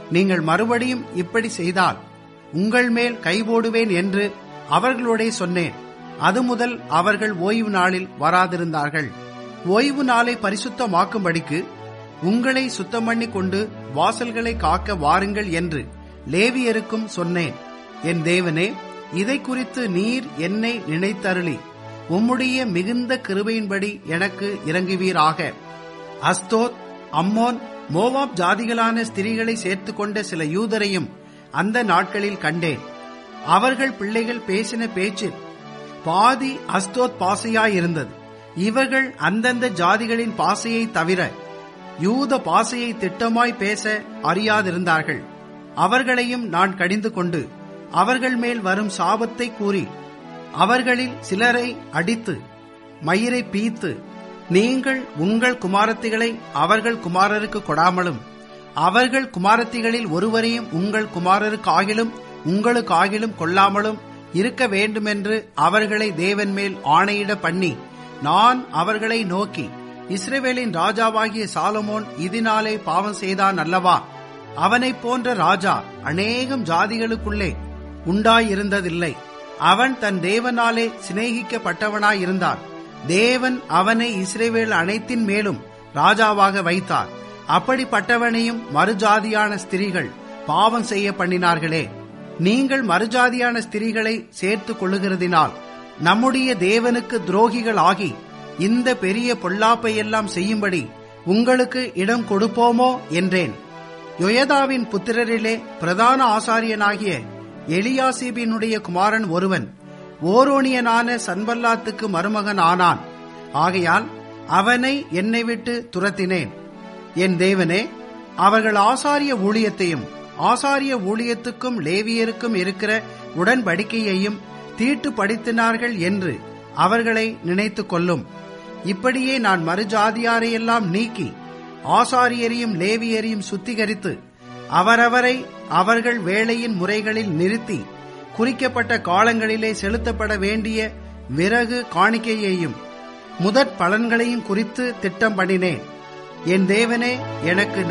நீங்கள் மறுபடியும் இப்படி செய்தால் உங்கள் மேல் கைபோடுவேன் என்று அவர்களோடே சொன்னேன் அது முதல் அவர்கள் ஓய்வு நாளில் வராதிருந்தார்கள் ஓய்வு நாளை பரிசுத்தமாக்கும்படிக்கு உங்களை சுத்தம் பண்ணி கொண்டு வாசல்களை காக்க வாருங்கள் என்று லேவியருக்கும் சொன்னேன் என் தேவனே இதை குறித்து நீர் என்னை நினைத்தருளி உம்முடைய மிகுந்த கிருபையின்படி எனக்கு இறங்குவீராக அஸ்தோத் அம்மோன் மோவாப் ஜாதிகளான ஸ்திரீகளை சேர்த்துக் கொண்ட சில யூதரையும் அந்த நாட்களில் கண்டேன் அவர்கள் பிள்ளைகள் பேசின பேச்சில் பாதி அஸ்தோத் பாசையாயிருந்தது இவர்கள் அந்தந்த ஜாதிகளின் பாசையை தவிர யூத பாசையை திட்டமாய் பேச அறியாதிருந்தார்கள் அவர்களையும் நான் கடிந்து கொண்டு அவர்கள் மேல் வரும் சாபத்தை கூறி அவர்களில் சிலரை அடித்து மயிரை பீத்து நீங்கள் உங்கள் குமாரத்திகளை அவர்கள் குமாரருக்கு கொடாமலும் அவர்கள் குமாரத்திகளில் ஒருவரையும் உங்கள் குமாரருக்கு ஆகிலும் உங்களுக்கு ஆகிலும் கொள்ளாமலும் இருக்க வேண்டுமென்று அவர்களை தேவன் மேல் ஆணையிட பண்ணி நான் அவர்களை நோக்கி இஸ்ரேவேலின் ராஜாவாகிய சாலமோன் இதனாலே பாவம் செய்தான் அல்லவா அவனைப் போன்ற ராஜா அநேகம் ஜாதிகளுக்குள்ளே உண்டாயிருந்ததில்லை அவன் தன் தேவனாலே சிநேகிக்கப்பட்டவனாயிருந்தான் தேவன் அவனை இஸ்ரேவேல் அனைத்தின் மேலும் ராஜாவாக வைத்தார் அப்படிப்பட்டவனையும் மறுஜாதியான ஸ்திரீகள் பாவம் செய்ய பண்ணினார்களே நீங்கள் மறுஜாதியான ஸ்திரீகளை சேர்த்துக் கொள்ளுகிறதினால் நம்முடைய தேவனுக்கு துரோகிகள் ஆகி இந்த பெரிய பொல்லாப்பை எல்லாம் செய்யும்படி உங்களுக்கு இடம் கொடுப்போமோ என்றேன் யொயதாவின் புத்திரரிலே பிரதான ஆசாரியனாகிய எலியாசிபினுடைய குமாரன் ஒருவன் ஓரோனியனான சன்பல்லாத்துக்கு மருமகன் ஆனான் ஆகையால் அவனை என்னை விட்டு துரத்தினேன் என் தேவனே அவர்கள் ஆசாரிய ஊழியத்தையும் ஆசாரிய ஊழியத்துக்கும் லேவியருக்கும் இருக்கிற உடன்படிக்கையையும் தீட்டுப்படுத்தினார்கள் என்று அவர்களை நினைத்துக் கொள்ளும் இப்படியே நான் மறுஜாதியாரையெல்லாம் நீக்கி ஆசாரியரையும் லேவியரையும் சுத்திகரித்து அவரவரை அவர்கள் வேலையின் முறைகளில் நிறுத்தி குறிக்கப்பட்ட காலங்களிலே செலுத்தப்பட வேண்டிய விறகு காணிக்கையையும் முதற் பலன்களையும் குறித்து திட்டம் பண்ணினேன் என் தேவனே எனக்கு